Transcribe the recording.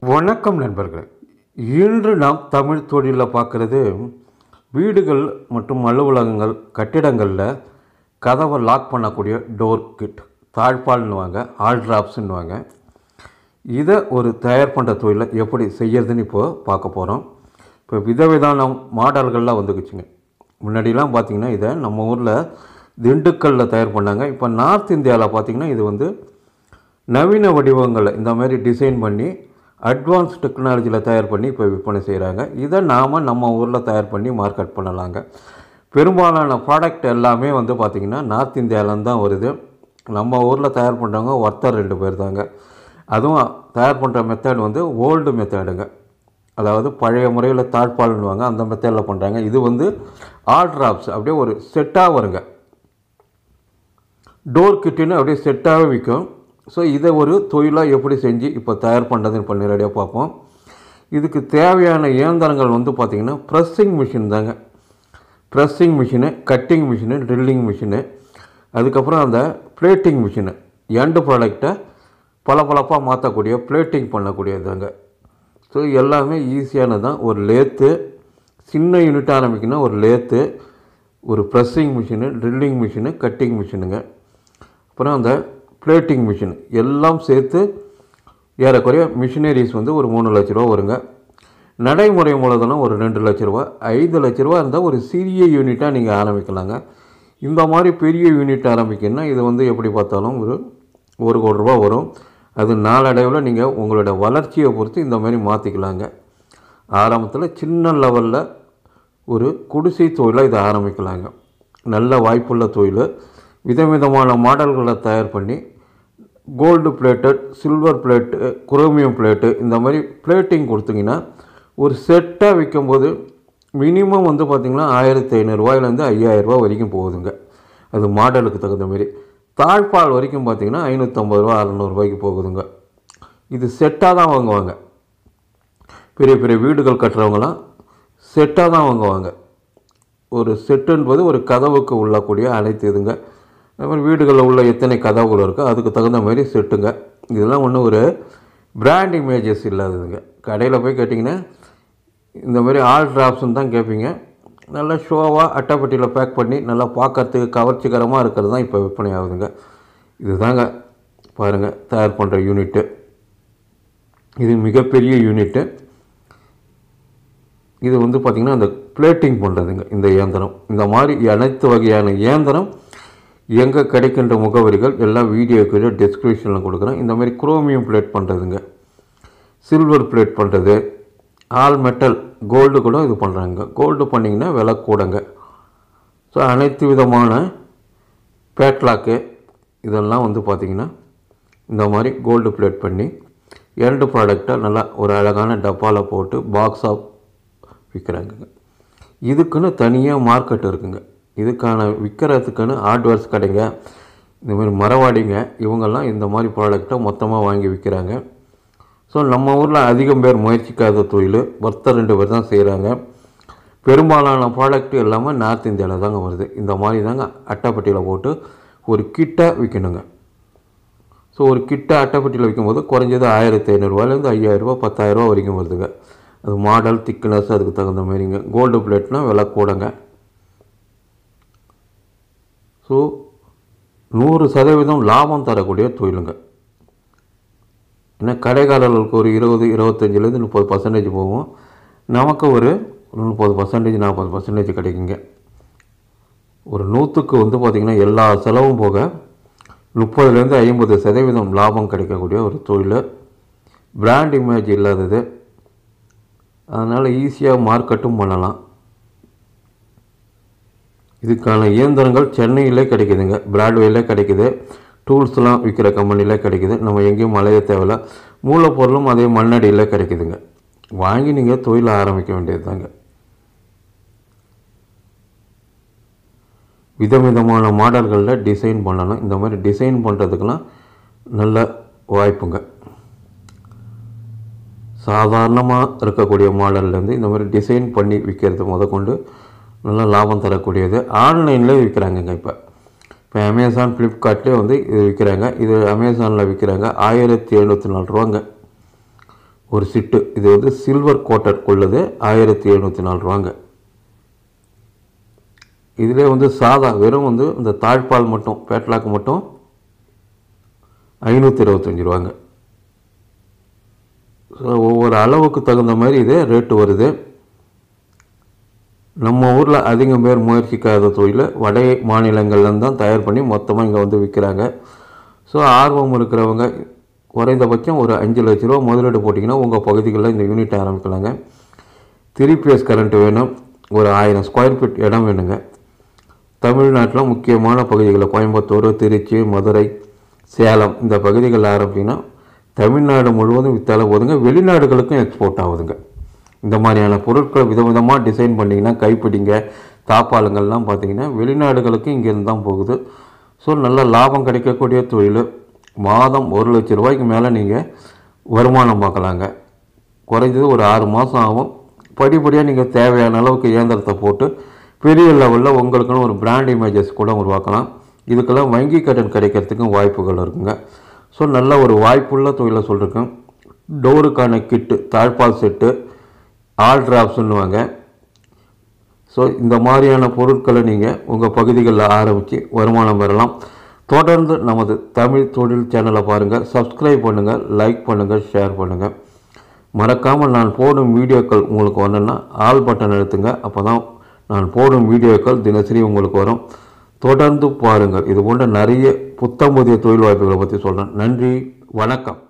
வணக்கம் நண்பர்களே இன்று நாம் தமிழ் தொழிலில் பார்க்குறது வீடுகள் மற்றும் அலுவலகங்கள் கட்டிடங்களில் கதவை லாக் பண்ணக்கூடிய டோர் கிட் தாழ்பால்னுவாங்க ஆல் ட்ராப்ஸ்ன்னுவாங்க இதை ஒரு தயார் பண்ணுற தொழிலை எப்படி செய்யறதுன்னு இப்போ பார்க்க போகிறோம் இப்போ விதவிதான மாடல்கள்லாம் வந்துக்குச்சுங்க முன்னாடிலாம் பார்த்திங்கன்னா இதை நம்ம ஊரில் திண்டுக்கல்லில் தயார் பண்ணாங்க இப்போ நார்த் இந்தியாவில் பார்த்திங்கன்னா இது வந்து நவீன வடிவங்களை இந்த மாதிரி டிசைன் பண்ணி அட்வான்ஸ் டெக்னாலஜியில் தயார் பண்ணி இப்போ விற்பனை செய்கிறாங்க இதை நாம் நம்ம ஊரில் தயார் பண்ணி மார்க்கெட் பண்ணலாங்க பெரும்பாலான ப்ராடக்ட் எல்லாமே வந்து பார்த்திங்கன்னா நார்த் இந்தியாவிலேருந்து தான் வருது நம்ம ஊரில் தயார் பண்ணுறவங்க ஒருத்தர் ரெண்டு பேர் தாங்க அதுவும் தயார் பண்ணுற மெத்தட் வந்து ஓல்டு மெத்தடுங்க அதாவது பழைய முறையில் தாழ்பால்னுவாங்க அந்த மெத்தடில் பண்ணுறாங்க இது வந்து ஆல் ட்ராப்ஸ் அப்படியே ஒரு செட்டாக வருங்க டோர் கிட்டுன்னு அப்படியே செட்டாகவே விற்கும் ஸோ இதை ஒரு தொழிலாக எப்படி செஞ்சு இப்போ தயார் பண்ணுறதுன்னு இப்போ நேரடியாக பார்ப்போம் இதுக்கு தேவையான இயந்திரங்கள் வந்து பார்த்திங்கன்னா ப்ரெஸ்ஸிங் மிஷின் தாங்க pressing machine cutting machine drilling machine அதுக்கப்புறம் அந்த பிளேட்டிங் மிஷினு எண்டு ப்ராடக்டை பளபளப்பாக மாற்றக்கூடிய பிளேட்டிங் பண்ணக்கூடியது தாங்க ஸோ எல்லாமே ஈஸியானது தான் ஒரு லேத்து சின்ன யூனிட் ஆரம்பிக்கணும் ஒரு லேத்து ஒரு pressing machine drilling machine cutting மிஷினுங்க அப்புறம் அந்த பிளேட்டிங் மிஷின் எல்லாம் சேர்த்து ஏறக்குறைய மிஷினரிஸ் வந்து ஒரு மூணு லட்ச ரூபா வருங்க நடைமுறை மூலதனம் ஒரு ரெண்டு லட்ச ரூபா ஐந்து லட்ச ரூபா இருந்தால் ஒரு சிறிய யூனிட்டாக நீங்கள் ஆரம்பிக்கலாங்க இந்த மாதிரி பெரிய யூனிட் ஆரம்பிக்கணும்னா இது வந்து எப்படி பார்த்தாலும் ஒரு ஒரு கோடி ரூபா வரும் அது நாளடைவில் நீங்கள் உங்களோட வளர்ச்சியை பொறுத்து இந்த மாதிரி மாற்றிக்கலாங்க ஆரம்பத்தில் சின்ன லெவலில் ஒரு குடிசை தொழிலாக இதை ஆரம்பிக்கலாங்க நல்ல வாய்ப்புள்ள தொழில் விதவிதமான மாடல்களை தயார் பண்ணி gold plated silver plate chromium plate இந்த மாதிரி பிளேட்டிங் கொடுத்தீங்கன்னா ஒரு செட்டாக விற்கும்போது மினிமம் வந்து பார்த்திங்கன்னா ஆயிரத்தி ஐநூறுரூவாயிலேருந்து ஐயாயிரரூபா வரைக்கும் போகுதுங்க அது மாடலுக்கு தகுந்த மாதிரி தாழ்பால் வரைக்கும் பார்த்திங்கன்னா ஐநூற்றம்பது ரூபா அறநூறுபாய்க்கு போகுதுங்க இது செட்டாக தான் வாங்குவாங்க பெரிய பெரிய வீடுகள் கட்டுறவங்களாம் செட்டாக தான் வாங்குவாங்க ஒரு செட்டுன்றது ஒரு கதவுக்கு உள்ளக்கூடிய அனைத்து இதுங்க அது மாதிரி வீடுகளில் உள்ள எத்தனை கதவுகள் இருக்கோ அதுக்கு தகுந்த மாதிரி செட்டுங்க இதெல்லாம் ஒன்றும் ஒரு பிராண்ட் இமேஜஸ் இல்லாததுங்க கடையில் போய் கேட்டிங்கன்னா இந்த மாதிரி ஆல் ட்ராப்ஸ்ன்னு தான் கேட்பீங்க நல்லா ஷோவாக அட்டைப்பட்டியில் பேக் பண்ணி நல்லா பார்க்கறதுக்கு கவர்ச்சிகரமாக இருக்கிறது தான் இப்போ விற்பனை ஆகுதுங்க இதுதாங்க பாருங்கள் தயார் பண்ணுற யூனிட்டு இது மிகப்பெரிய யூனிட்டு இது வந்து பார்த்திங்கன்னா அந்த பிளேட்டிங் பண்ணுறதுங்க இந்த இயந்திரம் இந்த மாதிரி அனைத்து வகையான இயந்திரம் எங்கே கிடைக்கின்ற முகவரிகள் எல்லாம் வீடியோக்கு டிஸ்கிரிப்ஷனில் கொடுக்குறேன் இந்த மாதிரி குரோமியம் பிளேட் பண்ணுறதுங்க சில்வர் பிளேட் பண்ணுறது ஆல் மெட்டல் கோல்டு கூட இது பண்ணுறாங்க கோல்டு பண்ணிங்கன்னா விலை கூடங்க ஸோ அனைத்து விதமான பேட்லாக்கு இதெல்லாம் வந்து பார்த்திங்கன்னா இந்த மாதிரி கோல்டு பிளேட் பண்ணி இரண்டு ப்ராடக்டை நல்லா ஒரு அழகான டப்பாவில் போட்டு பாக்ஸாக விற்கிறாங்க இதுக்குன்னு தனியாக மார்க்கெட் இருக்குங்க இதுக்கான விற்கிறதுக்குன்னு ஹார்ட்வேர்ஸ் கடைங்க இந்த மாதிரி மரவாடிங்க இவங்கெல்லாம் இந்த மாதிரி ப்ராடக்டை மொத்தமாக வாங்கி விற்கிறாங்க ஸோ நம்ம ஊரில் அதிகம் பேர் முயற்சிக்காத தொழில் ஒருத்தர் ரெண்டு பேர் தான் செய்கிறாங்க பெரும்பாலான ப்ராடக்ட் எல்லாமே நார்த் இந்தியாவில் தாங்க வருது இந்த மாதிரி தாங்க அட்டைப்பட்டியில் போட்டு ஒரு கிட்டை விற்கணுங்க ஸோ ஒரு கிட்டை அட்டைப்பட்டியில் விற்கும்போது குறைஞ்சது ஆயிரத்தி ஐநூறுரூவாலேருந்து ஐயாயிரரூபா பத்தாயிரரூபா வரைக்கும் வருதுங்க அது மாடல் திக்னஸ் அதுக்கு தகுந்த மாதிரிங்க கோல்டு பிளேட்னால் விலை கூடங்க ஸோ நூறு சதவீதம் லாபம் தரக்கூடிய தொழிலுங்க ஏன்னா கடைக்காரர்களுக்கு ஒரு இருபது இருபத்தஞ்சிலேருந்து முப்பது பர்சன்டேஜ் போகும் நமக்கு ஒரு முப்பது பர்சன்டேஜ் நாற்பது பர்சன்டேஜ் கிடைக்குங்க ஒரு நூற்றுக்கு வந்து பார்த்திங்கன்னா எல்லா செலவும் போக முப்பதுலேருந்து ஐம்பது சதவீதம் லாபம் கிடைக்கக்கூடிய ஒரு தொழில் பிராண்ட் இமேஜ் இல்லாதது அதனால் ஈஸியாக மார்க்கெட்டும் பண்ணலாம் இதுக்கான இயந்திரங்கள் சென்னையிலே கிடைக்குதுங்க பிராட்வேலே கிடைக்குது டூல்ஸ்லாம் விற்கிற கம்பெனியில் கிடைக்குது நம்ம எங்கேயும் மலைய தேவையில்ல மூலப்பொருளும் அதே மண்ணடியில் கிடைக்குதுங்க வாங்கி நீங்கள் தொழில் ஆரம்பிக்க வேண்டியது தாங்க விதவிதமான மாடல்களில் டிசைன் பண்ணணும் இந்த மாதிரி டிசைன் பண்ணுறதுக்கெல்லாம் நல்ல வாய்ப்புங்க சாதாரணமாக இருக்கக்கூடிய மாடல்லேருந்து இந்த மாதிரி டிசைன் பண்ணி விற்கிறது முதற்கொண்டு நல்ல லாபம் தரக்கூடியது ஆன்லைனில் விற்கிறாங்கங்க இப்போ இப்போ அமேசான் ஃப்ளிப்கார்ட்லேயே வந்து இது விற்கிறாங்க இது அமேசானில் விற்கிறாங்க ஆயிரத்தி எழுநூற்றி நாலு ரூபாங்க ஒரு சிட்டு இது வந்து சில்வர் கோட்டட் உள்ளது ஆயிரத்தி எழுநூற்றி நாலு ரூபாங்க இதிலே வந்து சாதா வெறும் வந்து இந்த தாழ்பால் மட்டும் பேட்லாக் மட்டும் ஐநூற்றி இருபத்தஞ்சி ரூபாங்க ஸோ ஒவ்வொரு அளவுக்கு தகுந்த மாதிரி இது ரேட்டு வருது நம்ம ஊரில் அதிகம் பேர் முயற்சிக்காத தொழில் வட மாநிலங்கள்லேருந்து தான் தயார் பண்ணி மொத்தமாக இங்கே வந்து விற்கிறாங்க ஸோ ஆர்வம் இருக்கிறவங்க குறைந்தபட்சம் ஒரு அஞ்சு லட்ச ரூபா முதலீடு போட்டிங்கன்னா உங்கள் பகுதிகளில் இந்த யூனிட் ஆரம்பிக்கலாங்க த்ரீ பேஸ் கரண்ட் வேணும் ஒரு ஆயிரம் ஸ்கொயர் ஃபீட் இடம் வேணுங்க தமிழ்நாட்டில் முக்கியமான பகுதிகளில் கோயம்புத்தூர் திருச்சி மதுரை சேலம் இந்த பகுதிகளில் ஆரம்பிங்கன்னா தமிழ்நாடு முழுவதும் வித்தால போதுங்க வெளிநாடுகளுக்கும் எக்ஸ்போர்ட் ஆகுதுங்க இந்த மாதிரியான பொருட்களை விதவிதமாக டிசைன் பண்ணிங்கன்னா கைப்பிடிங்க தாப்பாளுங்கள்லாம் பார்த்தீங்கன்னா வெளிநாடுகளுக்கு இங்கேருந்து தான் போகுது ஸோ நல்ல லாபம் கிடைக்கக்கூடிய தொழில் மாதம் ஒரு லட்ச ரூபாய்க்கு மேலே நீங்கள் வருமானம் பார்க்கலாங்க குறைஞ்சது ஒரு ஆறு மாதம் ஆகும் படிப்படியாக நீங்கள் தேவையான அளவுக்கு இயந்திரத்தை போட்டு பெரிய லெவலில் உங்களுக்குன்னு ஒரு பிராண்ட் இமேஜஸ் கூட உருவாக்கலாம் இதுக்கெல்லாம் வங்கி கடன் கிடைக்கிறதுக்கும் வாய்ப்புகள் இருக்குங்க ஸோ நல்ல ஒரு வாய்ப்புள்ள தொழிலை சொல்லியிருக்கேன் டோருக்கான கிட்டு தாழ்பால் செட்டு ஆல் டிராப்ஸ்ன்னுவாங்க ஸோ இந்த மாதிரியான பொருட்களை நீங்கள் உங்கள் பகுதிகளில் ஆரம்பித்து வருமானம் பெறலாம் தொடர்ந்து நமது தமிழ் தொழில் சேனலை பாருங்கள் சப்ஸ்கிரைப் பண்ணுங்கள் லைக் பண்ணுங்கள் ஷேர் பண்ணுங்கள் மறக்காமல் நான் போடும் வீடியோக்கள் உங்களுக்கு வரணுன்னா ஆல் பட்டன் அழுத்துங்க அப்போ தான் நான் போடும் வீடியோக்கள் தினசரி உங்களுக்கு வரும் தொடர்ந்து பாருங்கள் இது போன்ற நிறைய புத்தம் புதிய தொழில் வாய்ப்புகளை பற்றி சொல்கிறேன் நன்றி வணக்கம்